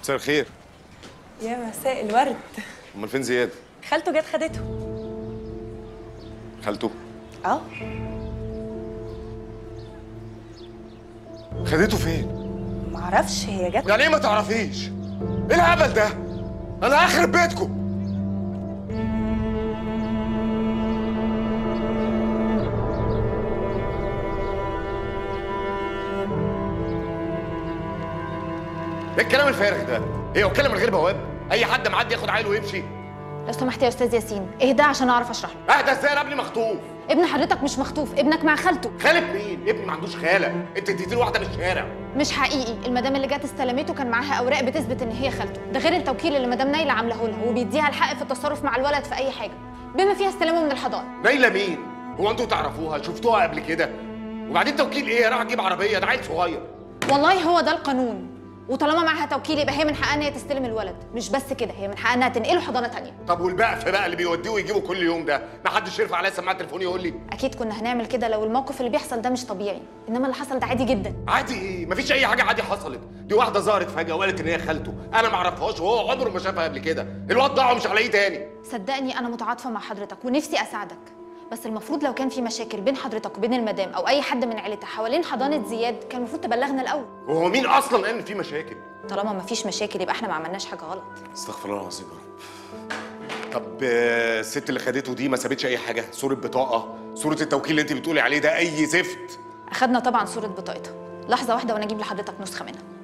مساء الخير يا مساء الورد امال فين زياد خالته جت خدته خالته اه خدته فين معرفش هي جت يعني ايه ما تعرفيش ايه الهبل ده انا هخرب بيتكم ايه الكلام الفارغ ده؟ هي وكاله من غير بواب؟ اي حد معدي ياخد عيل ويمشي؟ لو سمحت يا استاذ ياسين اهدى عشان اعرف اشرح لك اهدى ازاي انا ابني مخطوف؟ ابن حضرتك مش مخطوف ابنك مع خالته خالد مين؟ ابني ما عندوش خاله، انت اديتي له واحده من الشارع. مش حقيقي المدام اللي جت استلمته كان معاها اوراق بتثبت ان هي خالته ده غير التوكيل اللي مدام نايله عاملاه لها وبيديها الحق في التصرف مع الولد في اي حاجه بما فيها استلامه من الحضانه نايله مين؟ هو انتوا تعرفوها؟ شفتوها قبل كده؟ وبعدين توكيل ايه؟ راح اجيب عربيه ده عيل صغير. والله هو ده القانون وطالما معاها توكيل يبقى هي من حقها ان هي تستلم الولد مش بس كده هي من حقها انها تنقله حضانه تانية طب والبقف بقى اللي بيوديه ويجيبه كل يوم ده، ما حدش يرفع عليا سماعه التليفون يقول لي اكيد كنا هنعمل كده لو الموقف اللي بيحصل ده مش طبيعي انما اللي حصل ده عادي جدا عادي ايه؟ مفيش اي حاجه عادي حصلت، دي واحده ظهرت فجاه وقالت ان هي خالته، انا ما اعرفهاش وهو عمره ما شافها قبل كده، الواد ضاع ومش هلاقيه تاني. صدقني انا متعاطفه مع حضرتك ونفسي اساعدك بس المفروض لو كان في مشاكل بين حضرتك وبين المدام او اي حد من عيلتها حوالين حضانه زياد كان المفروض تبلغنا الاول وهو مين اصلا قال ان في مشاكل؟ طالما مفيش مشاكل يبقى احنا ما عملناش حاجه غلط استغفر الله العظيم يا رب. طب آه، الست اللي خدته دي ما سابتش اي حاجه، صوره بطاقه، صوره التوكيل اللي انت بتقولي عليه ده اي زفت. اخدنا طبعا صوره بطاقتها لحظه واحده وانا اجيب لحضرتك نسخه منها